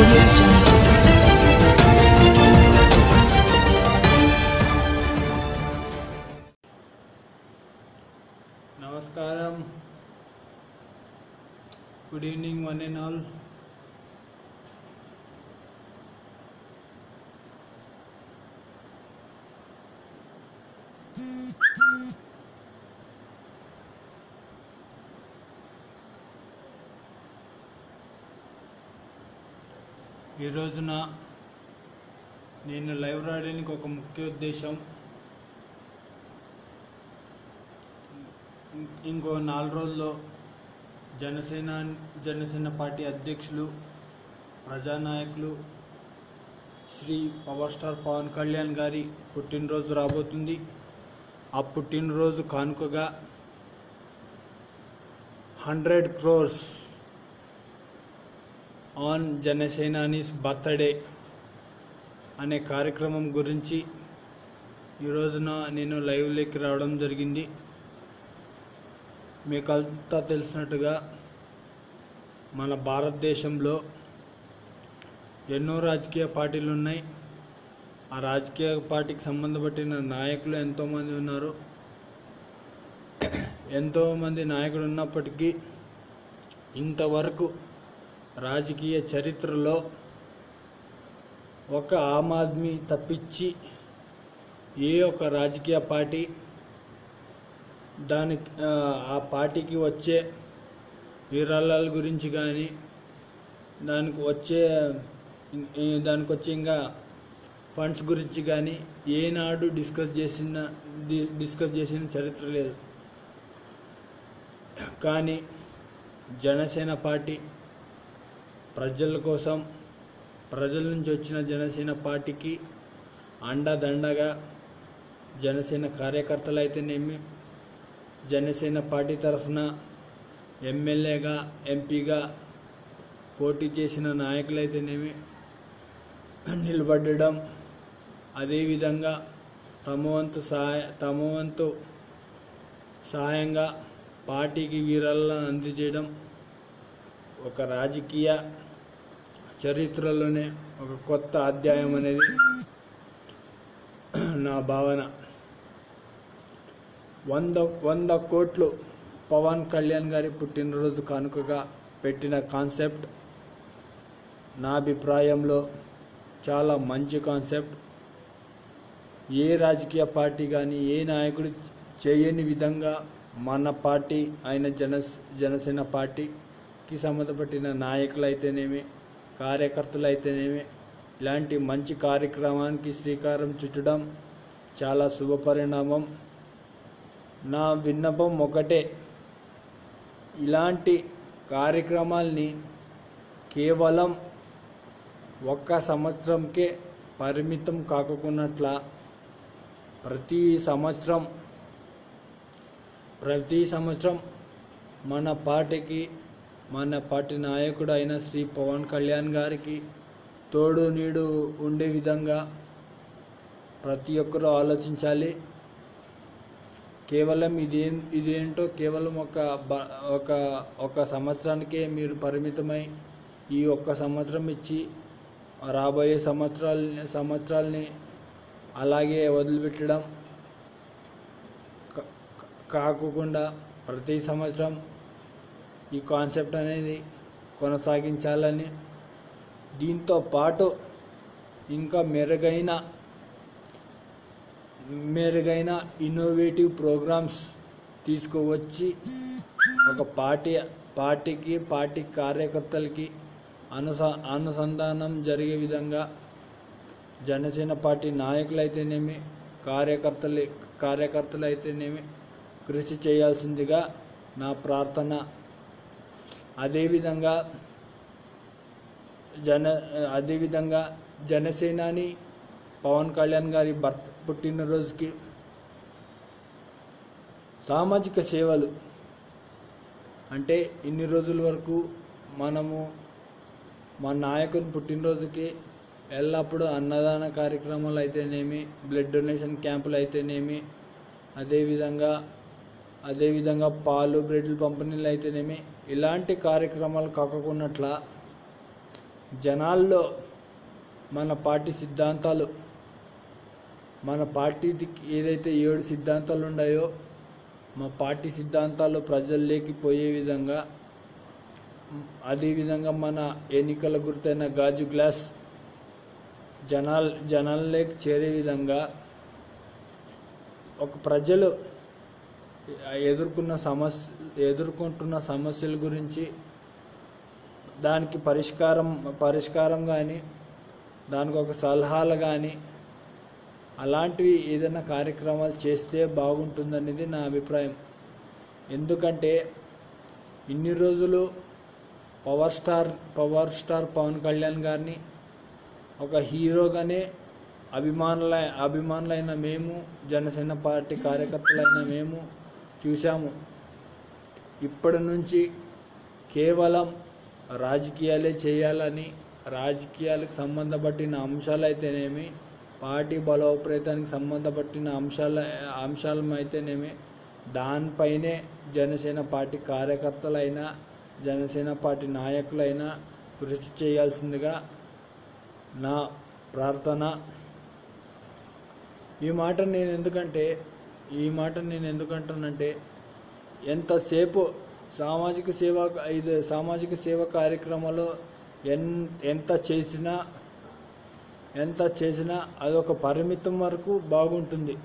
audio jungle. నమస్కారం good evening one and all ఈ రోజున నేను లైవ్ రాయడానికి ఒక ముఖ్య ఉద్దేశం ఇం- ఇంకో నాలుగు రోజుల్లో జనసేన జనసేన పార్టీ అధ్యక్షులు ప్రజానాయకులు శ్రీ పవర్ స్టార్ పవన్ కళ్యాణ్ గారి పుట్టినరోజు రాబోతుంది ఆ పుట్టినరోజు కానుకగా హండ్రెడ్ క్రోర్స్ ఆన్ జనసేనానీస్ బర్త్డే అనే కార్యక్రమం గురించి ఈ రోజున నేను లైవ్లోకి రావడం జరిగింది మీకు అంతా తెలిసినట్టుగా మన భారతదేశంలో ఎన్నో రాజకీయ పార్టీలు ఉన్నాయి ఆ రాజకీయ పార్టీకి సంబంధపట్టిన నాయకులు ఎంతోమంది ఉన్నారు ఎంతోమంది నాయకులు ఉన్నప్పటికీ ఇంతవరకు రాజకీయ చరిత్రలో ఒక ఆమ్ ఆద్మీ తప్పించి ఏ ఒక్క రాజకీయ పార్టీ దానికి ఆ, ఆ పార్టీకి వచ్చే విరాళాల గురించి కానీ దానికి వచ్చే ఈ- దానికి వచ్చే ఇంకా ఫండ్స్ గురించి కానీ ఏనాడు డిస్కస్ చేసిన డి- డిస్కస్ చేసిన చరిత్ర లేదు కానీ జనసేన పార్టీ ప్రజల కోసం ప్రజల నుంచి వచ్చిన జనసేన పార్టీకి అండదండగా జనసేన కార్యకర్తలు అయితేనేమి జనసేన పార్టీ తరఫున ఎమ్మెల్యేగా ఎంపీగా పోటీ చేసిన నాయకులైతేనేమి నిలబడడం అదేవిధంగా తమ వంతు సహాయ తమ వంతు సహాయంగా పార్టీకి వీరాలను అందజేయడం ఒక రాజకీయ చరిత్రలోనే ఒక కొత్త అధ్యాయం అనేది నా భావన వంద వంద కోట్లు పవన్ కళ్యాణ్ గారి పుట్టినరోజు కానుకగా పెట్టిన కాన్సెప్ట్ నా అభిప్రాయంలో చాలా మంచి కాన్సెప్ట్ ఏ రాజకీయ పార్టీ కానీ ఏ నాయకుడు చేయని విధంగా మన పార్టీ అయిన జన జనసేన పార్టీకి సంబంధపట్టిన నాయకులు అయితేనేమి కార్యకర్తలు అయితేనేమి ఇలాంటి మంచి కార్యక్రమానికి శ్రీకారం చుట్టడం చాలా శుభపరిణామం నా విన్నపం ఒకటే ఇలాంటి కార్యక్రమాల్ని కేవలం ఒక్క సంవత్సరంకే పరిమితం కాకున్నట్ల ప్రతి సంవత్సరం ప్రతి సంవత్సరం మన పార్టీకి మన పార్టీ నాయకుడు అయిన శ్రీ పవన్ కళ్యాణ్ గారికి తోడు నీడు ఉండే విధంగా ప్రతి ఒక్కరూ ఆలోచించాలి కేవలం ఇదేం ఇదేంటో కేవలం ఒక బ- ఒక ఒక సంవత్సరానికే మీరు పరిమితమై ఈ ఒక్క సంవత్సరం ఇచ్చి రాబోయే సంవత్సరాలని సంవత్సరాల్ని అలాగే వదిలిపెట్టడం కా- కా- కాకుండా ప్రతి సంవత్సరం ఈ కాన్సెప్ట్ అనేది కొనసాగించాలని దీంతో పాటు ఇంకా మెరుగైన మెరుగైన ఇన్నోవేటివ్ ప్రోగ్రామ్స్ తీసుకువచ్చి ఒక పార్టీ పార్టీకి పార్టీ కార్యకర్తలకి అనుస అనుసంధానం జరిగే విధంగా జనసేన పార్టీ నాయకులైతేనేమి కార్యకర్తలు కార్యకర్తలు అయితేనేమి కృషి చేయాల్సిందిగా నా ప్రార్థన అదేవిధంగా జన అదేవిధంగా జనసేనాని పవన్ కళ్యాణ్ గారి భర్త పుట్టినరోజుకి సామాజిక సేవలు అంటే ఇన్ని రోజుల వరకు మనము మా నాయకుని పుట్టినరోజుకి ఎల్లప్పుడూ అన్నదాన కార్యక్రమాలు అయితేనేమి బ్లడ్ డొనేషన్ క్యాంపులు అయితేనేమి అదేవిధంగా అదేవిధంగా పాలు బ్రెడ్లు పంపిణీలు అయితేనేమి ఇలాంటి కార్యక్రమాలు కాకున్నట్ల జనాల్లో మన పార్టీ సిద్ధాంతాలు మన పార్టీకి ఏదైతే ఏడు సిద్ధాంతాలు ఉన్నాయో మా పార్టీ సిద్ధాంతాలు ప్రజల్లోకి పోయే విధంగా మ్, అదేవిధంగా మన ఎన్నికల గుర్తైన గాజు గ్లాస్ జనాల్ జనాల్లోకి చేరే విధంగా ఒక ప్రజలు ఎదుర్కొన్న సమస్య ఎదుర్కొంటున్న సమస్యల గురించి దానికి పరిష్కారం పరిష్కారం కానీ దానికి ఒక సలహాలు కానీ అలాంటివి ఏదైనా కార్యక్రమాలు చేస్తే బాగుంటుందనేది నా అభిప్రాయం ఎందుకంటే ఇన్ని రోజులు power star power star Pawan Kalyan గారిని ఒక హీరోగానే అభిమానుల అభిమానులైన మేము జనసేన పార్టీ కార్యకర్తలైన మేము చూసాము ఇప్పటి నుంచి కేవలం రాజకీయాలే చేయాలని రాజకీయాలకు సంబంధపట్టిన అంశాలైతేనేమి పార్టీ బలోపేతానికి సంబంధపట్టిన అంశాల అంశాలమైతేనేమి దానిపైనే జనసేన పార్టీ కార్యకర్తలైనా జనసేన పార్టీ నాయకులైనా కృషి చేయాల్సిందిగా నా ప్రార్థన ఈ మాట నేను ఎందుకంటే ఈ మాట నేను ఎందుకంటానంటే ఎంతసేపు సామాజిక సేవ ఇది సామాజిక సేవ కార్యక్రమాలు ఎన్ ఎంత చేసినా ఎంత చేసినా అదొక పరిమితం వరకు బాగుంటుంది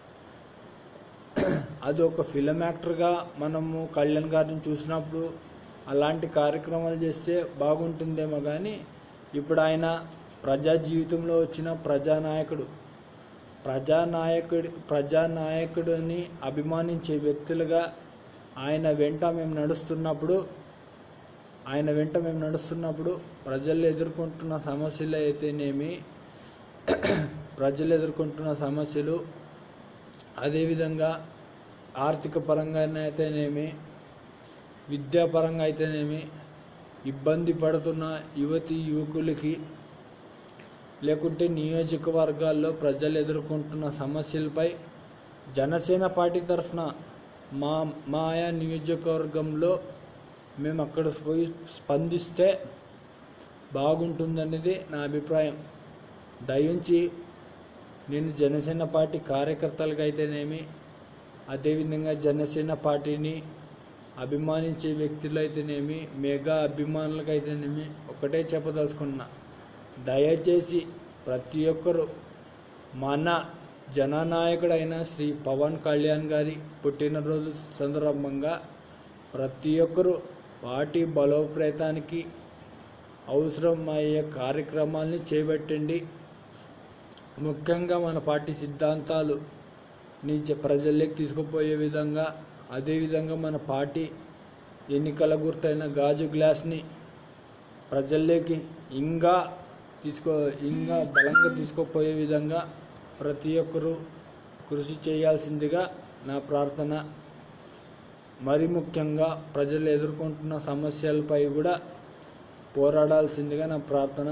అది ఒక ఫిలిం యాక్టర్గా మనము కళ్యాణ్ గారిని చూసినప్పుడు అలాంటి కార్యక్రమాలు చేస్తే బాగుంటుందేమో కానీ ఇప్పుడు ఆయన ప్రజా జీవితంలో వచ్చిన ప్రజానాయకుడు ప్రజానాయకుడి ప్రజానాయకుడిని అభిమానించే వ్యక్తులుగా ఆయన వెంట మేము నడుస్తున్నప్పుడు ఆయన వెంట మేము నడుస్తున్నప్పుడు ప్రజలు ఎదుర్కొంటున్న సమస్యలు అయితేనేమి ప్రజలు ఎదుర్కొంటున్న సమస్యలు అదేవిధంగా ఆర్థిక పరంగా అయితేనేమి విద్యాపరంగా అయితేనేమి ఇబ్బంది పడుతున్న యువతి యువకులకి లేకుంటే నియోజకవర్గాల్లో ప్రజలు ఎదుర్కొంటున్న సమస్యలపై జనసేన పార్టీ తరఫున మా మా ఆయా నియోజకవర్గంలో మేము అక్కడ పోయి స్పందిస్తే బాగుంటుందనేది నా అభిప్రాయం దయించి నేను జనసేన పార్టీ కార్యకర్తలకు అయితేనేమి అదేవిధంగా జనసేన పార్టీని అభిమానించే వ్యక్తులు అయితేనేమి మెగా అభిమానులకు అయితేనేమి ఒకటే చెప్పదలుచుకున్నా దయచేసి ప్రతి ఒక్కరూ మన జననాయకుడైన శ్రీ పవన్ కళ్యాణ్ గారి పుట్టినరోజు సందర్భంగా ప్రతి ఒక్కరూ పార్టీ బలోపేతానికి అవసరమయ్యే కార్యక్రమాల్ని చేపట్టండి ముఖ్యంగా మన పార్టీ సిద్ధాంతాలు నీ జ- ప్రజల్లోకి తీసుకుపోయే విధంగా అదేవిధంగా మన పార్టీ ఎన్నికల గుర్తైన గాజు గ్లాస్ని ప్రజల్లోకి ఇంకా తీసుకో ఇంకా బలంగా తీసుకుపోయే విధంగా ప్రతి ఒక్కరూ కృషి చేయాల్సిందిగా నా ప్రార్థన మరి ముఖ్యంగా ప్రజలు ఎదుర్కొంటున్న సమస్యలపై కూడా పోరాడాల్సిందిగా నా ప్రార్థన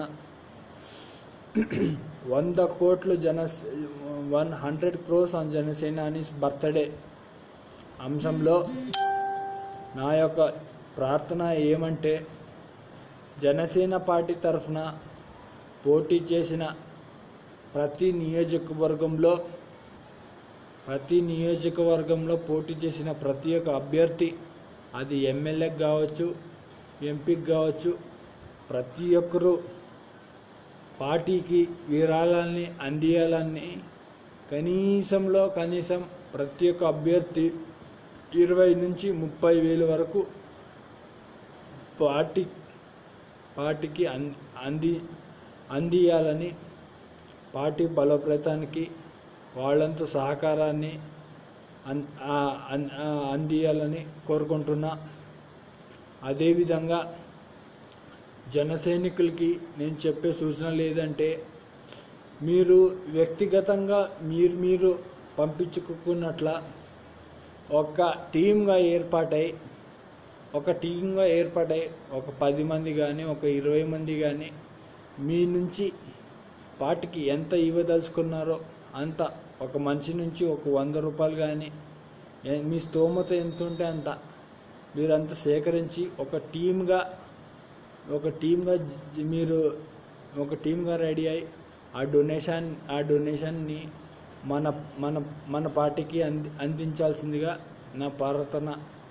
వంద కోట్లు జన one hundred crores on జనసేనానీస్ birthday అంశంలో నా యొక్క ప్రార్థన ఏమంటే జనసేన పార్టీ తరఫున పోటీ చేసిన ప్రతి నియోజకవర్గంలో ప్రతి నియోజకవర్గంలో పోటీ చేసిన ప్రతి ఒక్క అభ్యర్థి అది ఎమ్మెల్యేకి కావచ్చు ఎంపీకి కావచ్చు ప్రతి ఒక్కరూ పార్టీకి విరాళాన్ని అందియాలని కనీసంలో కనీసం ప్రతి ఒక్క అభ్యర్థి ఇరవై నుంచి ముప్పై వేలు వరకు పార్టీ పార్టీకి అన్ అంది అందియాలని పార్టీ బలోపేతానికి వాళ్ళంతా సహకారాన్ని అన్ ఆ- అన్- ఆ అందియాలని కోరుకుంటున్నా అదేవిధంగా జన సైనికులకి నేను చెప్పే సూచన లేదంటే మీరు వ్యక్తిగతంగా మీరు మీరు పంపించుకున్నట్ల ఒక టీమ్గా ఏర్పాటై ఒక టీమ్గా ఏర్పాటై ఒక పది మంది కానీ ఒక ఇరవై మంది కానీ మీ నుంచి పార్టీకి ఎంత ఇవ్వదలుచుకున్నారో అంత ఒక మనిషి నుంచి ఒక వంద రూపాయలు కానీ ఏ- మీ స్తోమత ఎంత ఉంటే అంత మీరంతా సేకరించి ఒక టీమ్గా ఒక టీమ్గా జ- మీరు ఒక టీమ్గా రెడీ అయి ఆ డొనేషన్ ఆ డొనేషన్ని మన మన మన పార్టీకి అంది అందించాల్సిందిగా నా ప్రార్థన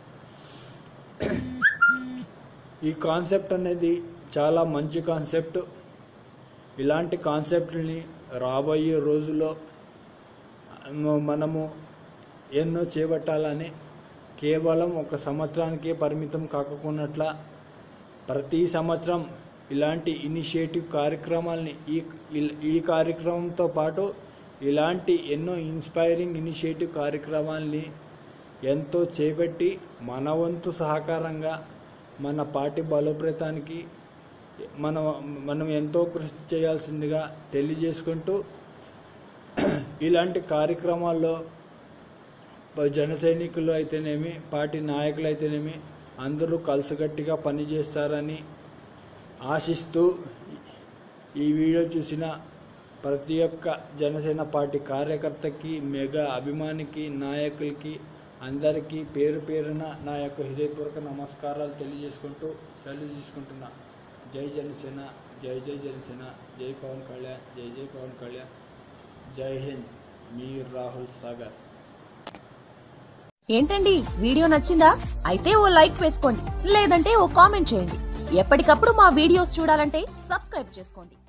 ఈ కాన్సెప్ట్ అనేది చాలా మంచి కాన్సెప్ట్ ఇలాంటి కాన్సెప్ట్ని రాబోయే రోజుల్లో మ- మనము ఎన్నో చేపట్టాలని కేవలం ఒక సంవత్సరానికే పరిమితం కాకున్నట్ల ప్రతి సంవత్సరం ఇలాంటి ఇనిషియేటివ్ కార్యక్రమాల్ని ఈ ఇల్- ఈ కార్యక్రమంతో పాటు ఇలాంటి ఎన్నో ఇన్స్పైరింగ్ ఇనిషియేటివ్ కార్యక్రమాల్ని ఎంతో చేపట్టి మన వంతు సహకారంగా మన పార్టీ బలోపేతానికి మనం మనం ఎంతో కృషి చేయాల్సిందిగా తెలియజేసుకుంటూ ఇలాంటి కార్యక్రమాల్లో జన సైనికులు అయితేనేమి పార్టీ నాయకులు అయితేనేమి అందరూ కలిసికట్టుగా పనిచేస్తారని ఆశిస్తూ ఈ వీడియో చూసిన ప్రతి ఒక్క జనసేన పార్టీ కార్యకర్తకి మెగా అభిమానికి నాయకులకి అందరికీ పేరు పేరున నా యొక్క హృదయపూర్వక నమస్కారాలు తెలియజేసుకుంటూ సెలవు తీసుకుంటున్నా జై జనసేన జై జై జనసేన జై పవన్ కళ్యాణ్ జై జై పవన్ కళ్యాణ్ జై హింద్ మీ రాహుల్ సాగర్ ఏంటండి వీడియో నచ్చిందా అయితే ఓ లైక్ వేసుకోండి లేదంటే ఓ కామెంట్ చేయండి ఎప్పటికప్పుడు మా వీడియోస్ చూడాలంటే సబ్స్క్రైబ్ చేసుకోండి